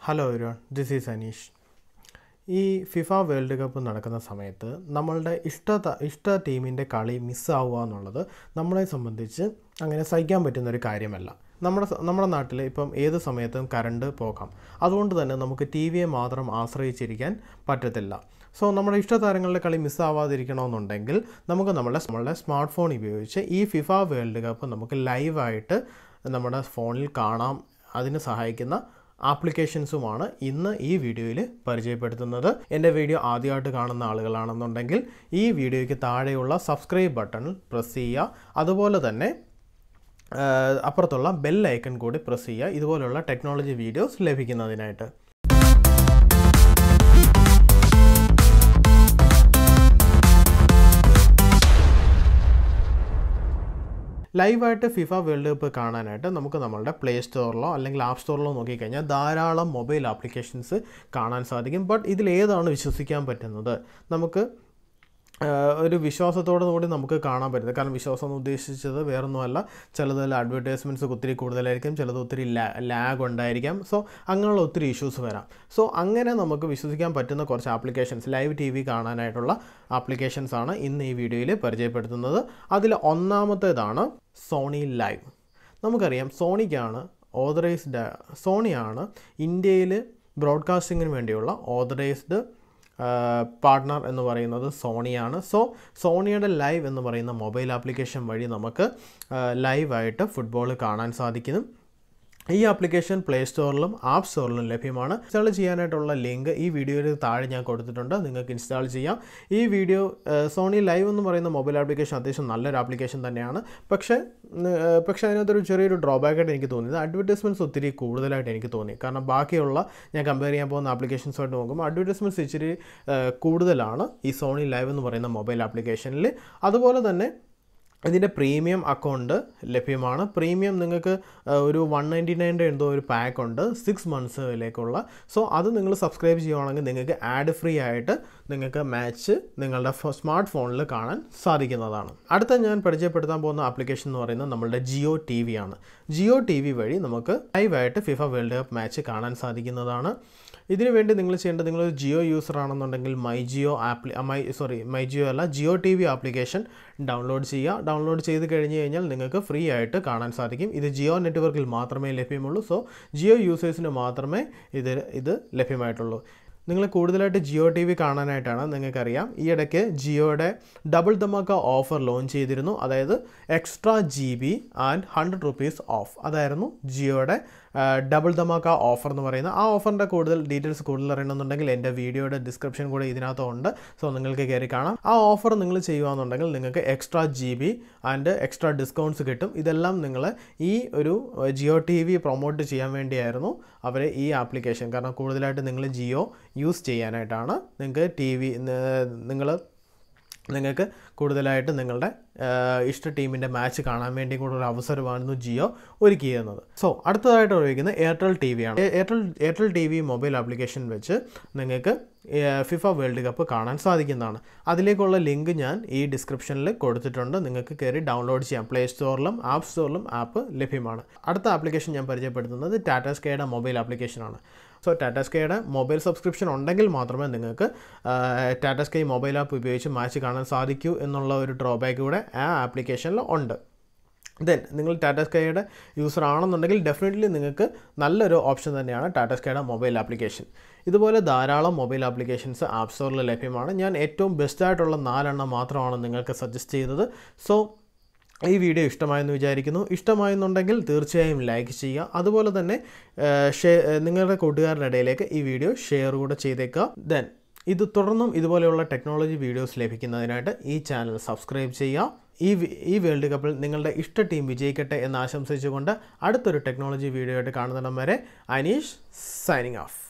hello everyone this is Aneesh ഈ FIFA world cup നടക്കുന്ന സമയത്ത് നമ്മളുടെ ഇഷ്ട ത- ഇഷ്ട ടീമിൻ്റെ കളി മിസ്സാവുക എന്നുള്ളത് നമ്മളെ സംബന്ധിച്ച് അങ്ങനെ സഹിക്കാൻ പറ്റുന്ന ഒരു കാര്യമല്ല നമ്മുടെ സ- നമ്മുടെ നാട്ടിൽ ഇപ്പം ഏത് സമയത്തും കറണ്ട് പോകാം അതുകൊണ്ട് തന്നെ നമുക്ക് ടി വിയെ മാത്രം ആശ്രയിച്ചിരിക്കാൻ പറ്റത്തില്ല സോ നമ്മുടെ ഇഷ്ട താരങ്ങളുടെ കളി മിസ്സാവാതിരിക്കണമെന്നുണ്ടെങ്കിൽ നമുക്ക് നമ്മുടെ നമ്മളുടെ സ്മാർട്ട് ഫോൺ ഉപയോഗിച്ച് ഈ ഫിഫ വേൾഡ് കപ്പ് നമുക്ക് ലൈവായിട്ട് നമ്മുടെ ഫോണിൽ കാണാം അതിന് സഹായിക്കുന്ന ആപ്ലിക്കേഷൻസുമാണ് ഇന്ന് ഈ വീഡിയോയിൽ പരിചയപ്പെടുത്തുന്നത് എൻ്റെ വീഡിയോ ആദ്യമായിട്ട് കാണുന്ന ആളുകളാണെന്നുണ്ടെങ്കിൽ ഈ വീഡിയോയ്ക്ക് താഴെയുള്ള സബ്സ്ക്രൈബ് ബട്ടൺ പ്രസ് ചെയ്യുക അതുപോലെ തന്നെ ആ, അപ്പുറത്തുള്ള ബെൽ ഐക്കൺ കൂടി പ്രസ് ചെയ്യുക ഇതുപോലുള്ള ടെക്നോളജി വീഡിയോസ് ലഭിക്കുന്നതിനായിട്ട് ലൈവായിട്ട് ഫിഫ വേൾഡ് കപ്പ് കാണാനായിട്ട് നമുക്ക് നമ്മളുടെ പ്ലേ സ്റ്റോറിലോ അല്ലെങ്കിൽ ആപ്പ് സ്റ്റോറിലോ നോക്കിക്കഴിഞ്ഞാൽ ധാരാളം മൊബൈൽ ആപ്ലിക്കേഷൻസ് കാണാൻ സാധിക്കും ബട്ട് ഇതിൽ ഏതാണ് വിശ്വസിക്കാൻ പറ്റുന്നത് നമുക്ക് ആഹ് ഒരു വിശ്വാസത്തോടു കൂടി നമുക്ക് കാണാൻ പറ്റുന്നത് കാരണം വിശ്വാസം എന്ന് ഉദ്ദേശിച്ചത് വേറൊന്നുമല്ല ചിലതിൽ അഡ്വർടൈസ്മെൻറ്റ്സ് ഒത്തിരി കൂടുതലായിരിക്കും ചിലത് ഒത്തിരി ലാഗ് ഉണ്ടായിരിക്കാം സോ അങ്ങനെയുള്ള ഒത്തിരി ഇഷ്യൂസ് വരാം സോ അങ്ങനെ നമുക്ക് വിശ്വസിക്കാൻ പറ്റുന്ന കുറച്ച് ആപ്ലിക്കേഷൻസ് ലൈവ് ടി വി കാണാനായിട്ടുള്ള ആപ്ലിക്കേഷൻസ് ആണ് ഇന്ന് ഈ വീഡിയോയിൽ പരിചയപ്പെടുത്തുന്നത് അതിൽ ഒന്നാമത്തേതാണ് സോണി ലൈവ് നമുക്കറിയാം സോണിക്കാണ് ഓതറൈസ്ഡ് സോണിയാണ് ഇന്ത്യയിൽ ബ്രോഡ്കാസ്റ്റിങ്ങിന് വേണ്ടിയുള്ള ഓതറൈസ്ഡ് പാർട്ട്ണർ എന്ന് പറയുന്നത് സോണിയാണ് സോ സോണിയുടെ ലൈവ് എന്ന് പറയുന്ന മൊബൈൽ ആപ്ലിക്കേഷൻ വഴി നമുക്ക് ലൈവായിട്ട് ഫുട്ബോൾ കാണാൻ സാധിക്കുന്നു ഈ ആപ്ലിക്കേഷൻ പ്ലേ സ്റ്റോറിലും ആപ്പ് സ്റ്റോറിലും ലഭ്യമാണ് ഇൻസ്റ്റാൾ ചെയ്യാനായിട്ടുള്ള ലിങ്ക് ഈ വീഡിയോയിൽ താഴെ ഞാൻ കൊടുത്തിട്ടുണ്ട് നിങ്ങൾക്ക് ഇൻസ്റ്റാൾ ചെയ്യാം ഈ വീഡിയോ സോണി ലൈവ് എന്ന് പറയുന്ന മൊബൈൽ ആപ്ലിക്കേഷൻ അത്യാവശ്യം നല്ലൊരു ആപ്ലിക്കേഷൻ തന്നെയാണ് പക്ഷേ ഉം, ഏഹ്, പക്ഷേ അതിനകത്തൊരു ചെറിയൊരു ഡ്രോബാക്ക് ആയിട്ട് എനിക്ക് തോന്നിയത് അഡ്വർടൈസ്മെൻറ്റ്സ് ഒത്തിരി കൂടുതലായിട്ട് എനിക്ക് തോന്നി കാരണം ബാക്കിയുള്ള ഞാൻ കമ്പയർ ചെയ്യാൻ പോകുന്ന ആപ്ലിക്കേഷൻസുമായിട്ട് നോക്കുമ്പോൾ അഡ്വർടൈസ്മെൻറ്റ്സ് ഇച്ചിരി ഏഹ്, കൂടുതലാണ് ഈ സോണി ലൈവ് എന്ന് പറയുന്ന മൊബൈൽ ആപ്ലിക്കേഷനിൽ അതുപോലെ തന്നെ ഇതിൻ്റെ പ്രീമിയം അക്കൗണ്ട് ലഭ്യമാണ് പ്രീമിയം നിങ്ങൾക്ക് ആ, ഒരു വൺ നയൻറ്റി നയൻ്റെ എന്തോ ഒരു പാക്ക് ഉണ്ട് സിക്സ് മന്ത്സിലേക്കുള്ള സോ അത് നിങ്ങൾ സബ്സ്ക്രൈബ് ചെയ്യുവാണെങ്കിൽ നിങ്ങൾക്ക് ആഡ് ഫ്രീ ആയിട്ട് നിങ്ങൾക്ക് മാച്ച് നിങ്ങളുടെ സ്മാർട്ട് ഫോണിൽ കാണാൻ സാധിക്കുന്നതാണ് അടുത്ത ഞാൻ പരിചയപ്പെടുത്താൻ പോകുന്ന ആപ്ലിക്കേഷൻ എന്ന് പറയുന്നത് നമ്മളുടെ ജിയോ ടി വി ആണ് ജിയോ ടി വി വഴി നമുക്ക് ലൈവായിട്ട് ഫിഫ വേൾഡ് കപ്പ് മാച്ച് കാണാൻ സാധിക്കുന്നതാണ് ഇതിനു വേണ്ടി നിങ്ങൾ ചെയ്യേണ്ടത് നിങ്ങളൊരു ജിയോ യൂസർ ആണെന്നുണ്ടെങ്കിൽ മൈ ജിയോ ആപ്ലി മൈ സോറി മൈ ജിയോ അല്ല Jio T V application download ചെയ്യുക ഡൗൺലോഡ് ചെയ്ത് കഴിഞ്ഞ് കഴിഞ്ഞാൽ നിങ്ങൾക്ക് ഫ്രീ ആയിട്ട് കാണാൻ സാധിക്കും ഇത് ജിയോ നെറ്റ്വർക്കിൽ മാത്രമേ ലഭ്യമുള്ളൂ സോ ജിയോ യൂസേഴ്സിന് മാത്രമേ ഇത് ഇത് ലഭ്യമായിട്ടുള്ളൂ നിങ്ങൾ കൂടുതലായിട്ട് ജിയോ ടി വി കാണാനായിട്ടാണ് നിങ്ങൾക്കറിയാം ഈ ഇടയ്ക്ക് ജിയോയുടെ ഡബിൾ ധമാക്ക ഓഫർ ലോഞ്ച് ചെയ്തിരുന്നു അതായത് extra G B and hundred rupees off അതായിരുന്നു ജിയോയുടെ ഡബിൾ ധമാക്ക ഓഫർ എന്ന് പറയുന്ന ആ ഓഫറിൻ്റെ കൂടുതൽ ഡീറ്റെയിൽസ് കൂടുതൽ അറിയണമെന്നുണ്ടെങ്കിൽ എൻ്റെ വീഡിയോയുടെ ഡിസ്ക്രിപ്ഷൻ കൂടെ ഇതിനകത്ത് ഉണ്ട് സോ നിങ്ങൾക്ക് കയറി കാണാം ആ ഓഫർ നിങ്ങൾ ചെയ്യുകയാണെന്നുണ്ടെങ്കിൽ നിങ്ങൾക്ക് extra G B and extra discounts കിട്ടും ഇതെല്ലാം നിങ്ങൾ ഈ ഒരു ജിയോ ടി വി പ്രൊമോട്ട് ചെയ്യാൻ വേണ്ടിയായിരുന്നു അവർ ഈ ആപ്ലിക്കേഷൻ കാരണം കൂടുതലായിട്ട് നിങ്ങൾ ജിയോ യൂസ് ചെയ്യാനായിട്ടാണ് നിങ്ങൾക്ക് ടി വി നിങ്ങൾ നിങ്ങൾക്ക് കൂടുതലായിട്ട് നിങ്ങളുടെ ആ, ഇഷ്ട ടീമിൻ്റെ മാച്ച് കാണാൻ വേണ്ടി കൂടെ ഒരു അവസരമായിരുന്നു ജിയോ ഒരുക്കിയിരുന്നത് സോ അടുത്തതായിട്ട് ഉപയോഗിക്കുന്നത് എയർടെൽ ടി വി ആണ് എ- Airtel Airtel T V mobile application വെച്ച് നിങ്ങൾക്ക് ഫിഫ വേൾഡ് കപ്പ് കാണാൻ സാധിക്കുന്നതാണ് അതിലേക്കുള്ള ലിങ്ക് ഞാൻ ഈ ഡിസ്ക്രിപ്ഷനിൽ കൊടുത്തിട്ടുണ്ട് നിങ്ങൾക്ക് കയറി ഡൗൺലോഡ് ചെയ്യാം പ്ലേ സ്റ്റോറിലും ആപ്പ് സ്റ്റോറിലും ആപ്പ് ലഭ്യമാണ് അടുത്ത ആപ്ലിക്കേഷൻ ഞാൻ പരിചയപ്പെടുത്തുന്നത് ടാറ്റാ സ്കേയുടെ മൊബൈൽ ആപ്ലിക്കേഷനാണ് സോ ടാറ്റാ സ്കൈയുടെ മൊബൈൽ സബ്സ്ക്രിപ്ഷൻ ഉണ്ടെങ്കിൽ മാത്രമേ നിങ്ങൾക്ക് ടാറ്റാ സ്കൈ മൊബൈൽ ആപ്പ് ഉപയോഗിച്ച് മാച്ച് കാണാൻ സാധിക്കൂ എന്നുള്ള ഒരു ഡ്രോബാക്ക് കൂടെ ആ ആപ്ലിക്കേഷനിൽ ഉണ്ട് ദെൻ നിങ്ങൾ ടാറ്റാ സ്കൈയുടെ യൂസർ ആണെന്നുണ്ടെങ്കിൽ ഡെഫിനറ്റ്ലി നിങ്ങൾക്ക് നല്ലൊരു ഓപ്ഷൻ തന്നെയാണ് ടാറ്റാ സ്കൈയുടെ മൊബൈൽ ആപ്ലിക്കേഷൻ ഇതുപോലെ ധാരാളം മൊബൈൽ ആപ്ലിക്കേഷൻസ് ആപ്പ് സ്റ്റോറിൽ ലഭ്യമാണ് ഞാൻ ഏറ്റവും ബെസ്റ്റായിട്ടുള്ള നാലെണ്ണം മാത്രമാണ് നിങ്ങൾക്ക് സജസ്റ്റ് ചെയ്തത് സോ ഈ വീഡിയോ ഇഷ്ടമായെന്ന് വിചാരിക്കുന്നു ഇഷ്ടമായെന്നുണ്ടെങ്കിൽ തീർച്ചയായും ലൈക്ക് ചെയ്യുക അതുപോലെ തന്നെ ഷെയർ നിങ്ങളുടെ കൂട്ടുകാരുടെ ഇടയിലേക്ക് ഈ വീഡിയോ ഷെയർ കൂടെ ചെയ്തേക്കുക ദെൻ ഇത് തുടർന്നും ഇതുപോലെയുള്ള ടെക്നോളജി വീഡിയോസ് ലഭിക്കുന്നതിനായിട്ട് ഈ ചാനൽ സബ്സ്ക്രൈബ് ചെയ്യുക ഈ വി- ഈ വേൾഡ് കപ്പിൽ നിങ്ങളുടെ ഇഷ്ട ടീം വിജയിക്കട്ടെ എന്ന് ആശംസിച്ചുകൊണ്ട് അടുത്തൊരു ടെക്നോളജി വീഡിയോ ആയിട്ട് കാണുന്നിടം വരെ അനീഷ് സൈനിങ് ഓഫ്